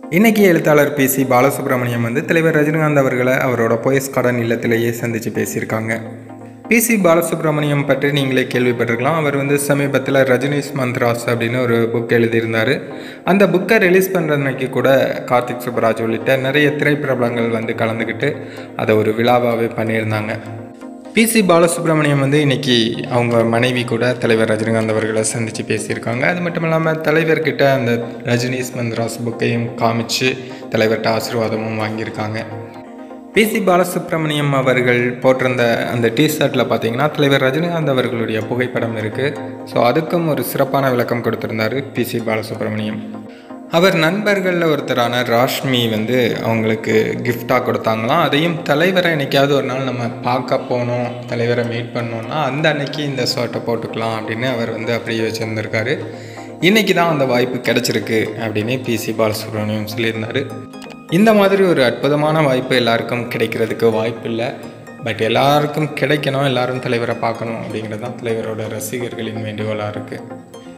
இன்னைக்கு எழுத்தாளர் B C Balasubramaniam வந்து தலைவர் ரஜினிகாந்த் அவர்களை அவரோட போயஸ் கார்டன் இல்லத்திலேயே சந்தித்து பேசியிருக்காங்க பி சி பாலசுப்ரமணியம் பற்றி நீங்களே கேள்விப்பட்டிருக்கலாம் அவர் வந்து சமீபத்தில் ரஜினிஸ் மந்த்ராஸ் அப்படின்னு ஒரு புக் எழுதியிருந்தார் அந்த புக்கை ரிலீஸ் பண்ணுற அன்னைக்கு கூட கார்த்திக் சுப்பராஜ் உள்ளிட்ட நிறைய திரைப்பிரபலங்கள் வந்து கலந்துக்கிட்டு அதை ஒரு விழாவாகவே பண்ணியிருந்தாங்க பி சி பாலசுப்ரமணியம் வந்து இன்னைக்கு அவங்க மனைவி கூட தலைவர் ரஜினிகாந்த் அவர்களை சந்தித்து பேசியிருக்காங்க அது மட்டும் இல்லாமல் தலைவர்கிட்ட அந்த ரஜினிஸ் மந்த்ராஸ் புக்கையும் காமிச்சு தலைவர்கிட்ட ஆசீர்வாதமும் வாங்கியிருக்காங்க பி சி பாலசுப்ரமணியம் அவர்கள் போட்டிருந்த அந்த டிஷர்ட்டில் பார்த்தீங்கன்னா தலைவர் ரஜினிகாந்த் அவர்களுடைய புகைப்படம் இருக்குது ஸோ அதுக்கும் ஒரு சிறப்பான விளக்கம் கொடுத்திருந்தாரு பி சி பாலசுப்ரமணியம் அவர் நண்பர்களில் ஒருத்தரான ராஷ்மி வந்து அவங்களுக்கு கிஃப்டாக கொடுத்தாங்களாம் அதையும் தலைவரை என்னைக்காவது ஒரு நாள் நம்ம பார்க்க போனோம் தலைவரை மீட் பண்ணோம்னா அந்த அன்னைக்கு இந்த ஷர்ட்டை போட்டுக்கலாம் அப்படின்னு அவர் வந்து அப்படியே வச்சுருந்துருக்காரு இன்றைக்கி தான் அந்த வாய்ப்பு கிடச்சிருக்கு அப்படின்னு பிசி பாலசுப்ரமணியம் சொல்லியிருந்தார் இந்த மாதிரி ஒரு அற்புதமான வாய்ப்பு எல்லாருக்கும் கிடைக்கிறதுக்கு வாய்ப்பு இல்லை பட் எல்லாருக்கும் கிடைக்கணும் எல்லாரும் தலைவரை பார்க்கணும் அப்படிங்கிறது தான் தலைவரோட ரசிகர்களின் வேண்டுகோளாக இருக்குது